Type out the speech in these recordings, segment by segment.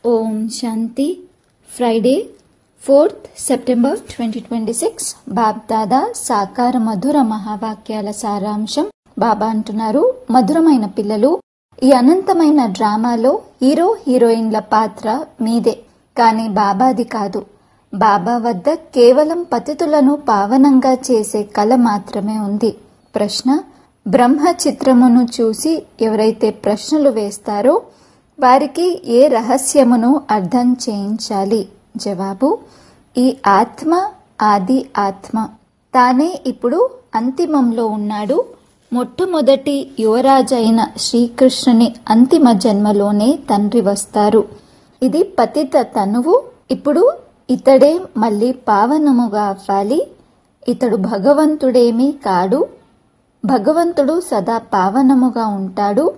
ఓం Shanti Friday fourth September twenty twenty six Bapdada సాకార మధుర మహావాక్యాల సారాంశం బాబా అంటున్నారు మధురమైన పిల్లలు ఈ అనంతమైన డ్రామాలో హీరో హీరోయిన్ల పాత్ర మీదే కానీ బాబాది కాదు బాబా వద్ద కేవలం పతితులను పావనంగా చేసే కళ మాత్రమే ఉంది ప్రశ్న బ్రహ్మ చిత్రమును చూసి ఎవరైతే ప్రశ్నలు వేస్తారో వారికి ఏ రహస్యమును అర్థం చేయించాలి జవాబు ఈ ఆత్మ ఆది ఆత్మ తానే ఇప్పుడు అంతిమంలో ఉన్నాడు మొట్టమొదటి యువరాజైన శ్రీకృష్ణుని అంతిమ జన్మలోనే తండ్రి వస్తారు ఇది పతిత తనువు ఇప్పుడు ఇతడే మళ్ళీ పావనముగా అవ్వాలి ఇతడు భగవంతుడేమీ కాడు భగవంతుడు సదా పావనముగా ఉంటాడు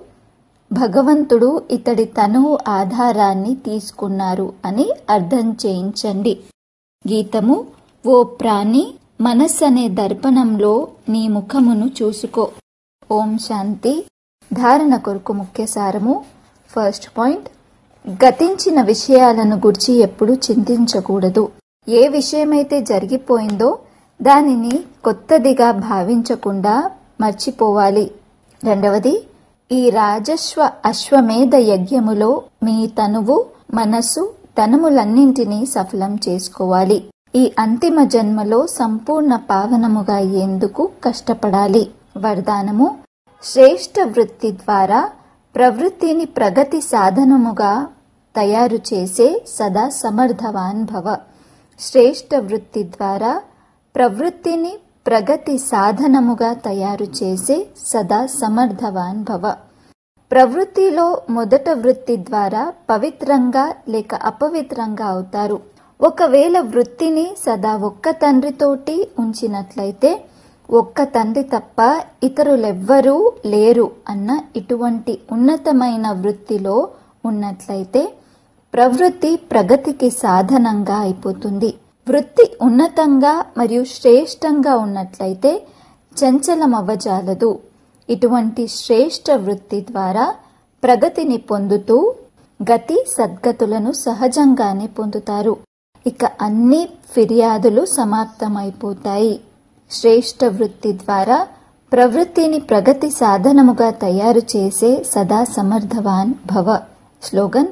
భగవంతుడు ఇతడి తనువు ఆధారాన్ని తీసుకున్నారు అని అర్థం చేయించండి గీతము ఓ ప్రాణి మనస్సనే దర్పణంలో నీ ముఖమును చూసుకో ఓం శాంతి ధారణ కొరకు ముఖ్య సారము ఫస్ట్ పాయింట్ గతించిన విషయాలను గురించి ఎప్పుడు చింతించకూడదు ఏ విషయమైతే జరిగిపోయిందో దానిని కొత్తదిగా భావించకుండా మర్చిపోవాలి రెండవది ఈ రాజస్వ అశ్వమేధ యజ్ఞములో మీ తనువు మనస్సు ధనములన్నింటినీ సఫలం చేసుకోవాలి ఈ అంతిమ జన్మలో సంపూర్ణ పావనముగా అయ్యేందుకు కష్టపడాలి వరదానము శ్రేష్ట వృత్తి ద్వారా ప్రవృత్తిని ప్రగతి సాధనముగా తయారు చేసే సదా సమర్థవాన్ భవ శ్రేష్ట వృత్తి ద్వారా ప్రవృత్తిని ప్రగతి సాధనముగా తయారు చేసే సదా సమర్థవాన్ భవ ప్రవృత్తిలో మొదట వృత్తి ద్వారా పవిత్రంగా లేక అపవిత్రంగా అవుతారు ఒకవేళ వృత్తిని సదా ఒక్క తండ్రితోటి ఉంచినట్లయితే ఒక్క తండ్రి తప్ప ఇతరులెవ్వరూ లేరు అన్న ఇటువంటి ఉన్నతమైన వృత్తిలో ఉన్నట్లయితే ప్రవృత్తి ప్రగతికి సాధనంగా అయిపోతుంది వృత్తి ఉన్నతంగా మరియు శ్రేష్టంగా ఉన్నట్లయితే చంచలమవ్వజాలదు ఇటువంటి శ్రేష్ట వృత్తి ద్వారా ప్రగతిని పొందుతూ గతి సద్గతులను సహజంగానే పొందుతారు ఇక అన్ని ఫిర్యాదులు సమాప్తమైపోతాయి శ్రేష్ట వృత్తి ద్వారా ప్రవృత్తిని ప్రగతి సాధనముగా తయారు చేసే సదా సమర్థవాన్ భవ స్లోగన్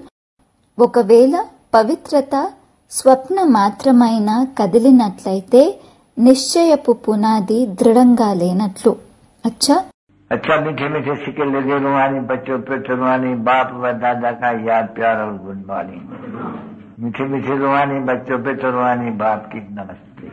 ఒకవేళ పవిత్రత స్వప్న మాత్రమైన కదిలినట్లయితే నిశ్చయపు పునాది దృఢంగా లేనట్లు అచ్చా अच्छा मीठे मीठे सिक्के लगे रुहानी बच्चों पे रुहानी बाप व दादा का याद प्यार और गुड मॉर्निंग मीठे मीठे रुहानी बच्चों पे रुहानी बाप की नमस्ते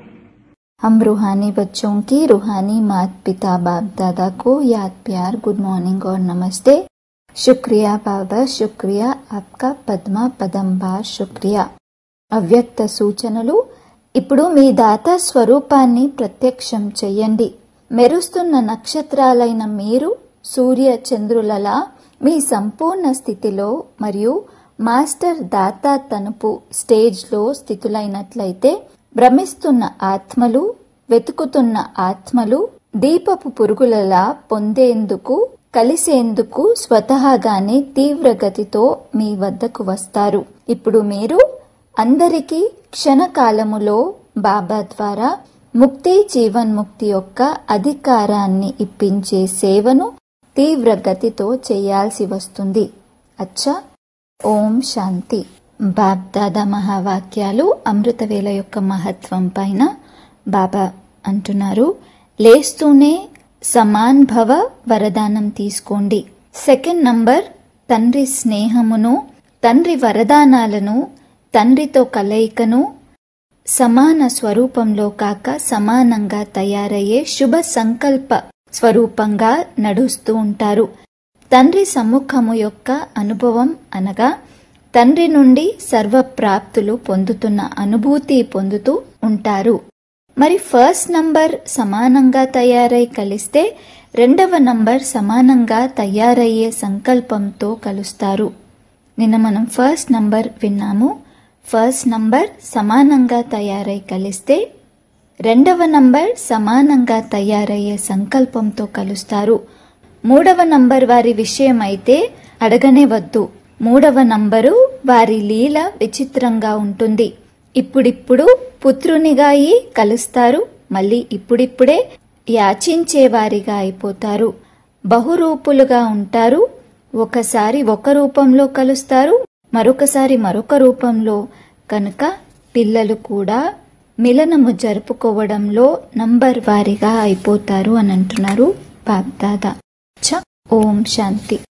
हम रूहानी बच्चों की रूहानी मात पिता बाप दादा को याद प्यार गुड मॉर्निंग और नमस्ते शुक्रिया बाबा शुक्रिया आपका పద్మా పదంబార్ శుక్రియా అవ్యక్త సూచనలు ఇప్పుడు మీ దాత స్వరూపాన్ని ప్రత్యక్షం చెయ్యండి మెరుస్తున్న నక్షత్రాలైన మీరు సూర్య చంద్రులలా మీ సంపూర్ణ స్థితిలో మరియు మాస్టర్ దాత తనుపు స్టేజ్లో స్థితులైనట్లయితే భ్రమిస్తున్న ఆత్మలు వెతుకుతున్న ఆత్మలు దీపపు పురుగులలా పొందేందుకు కలిసేందుకు స్వతహాగానే తీవ్రగతితో మీ వద్దకు వస్తారు ఇప్పుడు మీరు అందరికీ క్షణకాలములో బాబా ద్వారా ముక్తి జీవన్ముక్తి యొక్క అధికారాన్ని ఇప్పించే సేవను తీవ్రగతితో చేయాల్సి వస్తుంది అచ్చా ఓం శాంతి బాబ్దాదా మహావాక్యాలు అమృతవేళ యొక్క మహత్వం పైన బాబా అంటున్నారు లేస్తూనే సమాన్ భవ వరదానం తీసుకోండి సెకండ్ నంబర్ తండ్రి స్నేహమును తండ్రి వరదానాలను తండ్రితో కలయికను సమాన స్వరూపంలో కాక సమానంగా తయారయ్యే శుభ సంకల్ప స్వరూపంగా నడుస్తూ ఉంటారు తండ్రి సమ్ముఖము యొక్క అనుభవం అనగా తండ్రి నుండి సర్వప్రాప్తులు పొందుతున్న అనుభూతి పొందుతూ ఉంటారు మరి ఫస్ట్ నంబర్ సమానంగా తయారై కలిస్తే రెండవ నంబర్ సమానంగా తయారయ్యే సంకల్పంతో కలుస్తారు నిన్న మనం ఫస్ట్ నంబర్ విన్నాము ఫస్ట్ నంబర్ సమానంగా తయారై కలిస్తే రెండవ నంబర్ సమానంగా తయారయ్యే సంకల్పంతో కలుస్తారు మూడవ నంబర్ వారి విషయం అయితే అడగనే వద్దు మూడవ నంబరు వారి లీల విచిత్రంగా ఉంటుంది ఇప్పుడిప్పుడు పుత్రునిగా అయి కలుస్తారు మళ్ళీ ఇప్పుడిప్పుడే యాచించేవారిగా అయిపోతారు బహురూపులుగా ఉంటారు ఒకసారి ఒక రూపంలో కలుస్తారు మరొకసారి మరొక రూపంలో కనుక పిల్లలు కూడా మిలనము జరుపుకోవడంలో నంబర్ వారిగా అయిపోతారు అని అంటున్నారు బాబ్దాదా చ ఓం శాంతి